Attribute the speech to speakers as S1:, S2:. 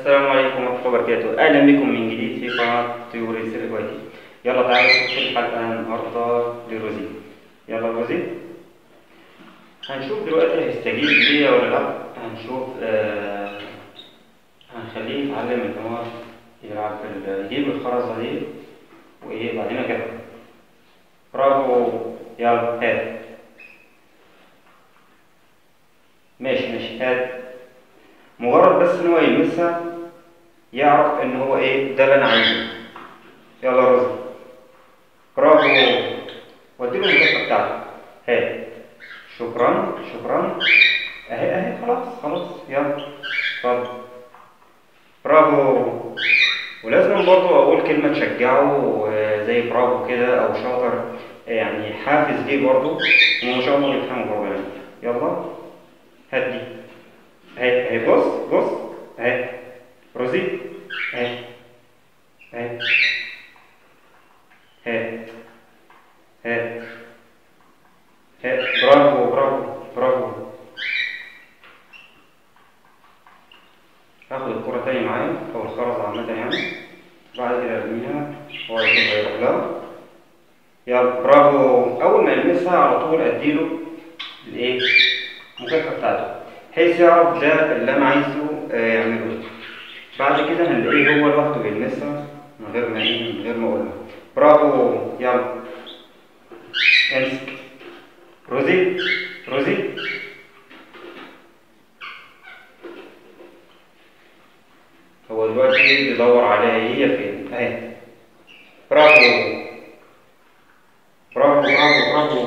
S1: السلام عليكم ورحمة الله وبركاته أهلا بكم من جديد في قناة طيور السر الكويتي يلا تعالوا نشوف الحلقة النهاردة لروزي يلا روزي هنشوف دلوقتي هيستجيب ليا ولا لأ هنشوف آه هنخليه يتعلم إن هو يلعب في ال- يجيب الخرزة دي وإيه بعدين كده برافو يلا هات ماشي ماشي هات مجرد بس ان هو يلمسها يعرف ان هو ايه ده اللي انا عايزه يلا رزق برافو واديله المكافأة بتاعته هات شكرا شكرا اهي اهي خلاص خلاص يلا اتفضل برافو ولازم برضو اقول كلمة تشجعه آه، زي برافو كده او شاطر يعني حافز ليه برضو وما شاء الله يفهمه برضو يعني يلا هات دي اهي اهي بص بص اهي روزي اهي اهي هات هات هات برافو برافو برافو هاخد الكرة تاني معايا أو الخرزة عامة يعني بعد كده ارميها هو يكون هيروح لها يلا برافو أول ما يلمسها على طول أديله الإيه؟ المكافأة بتاعته بحيث يعرف ده اللي أنا عايزه آه، يعمله بعد كده هنلاقيه هو لوحده بيلمسها من غير ما إيه من غير ما أقول له برافو يلا امسك روزي روزي هو دلوقتي بيدور عليها هي فين اهي برافو برافو برافو برافو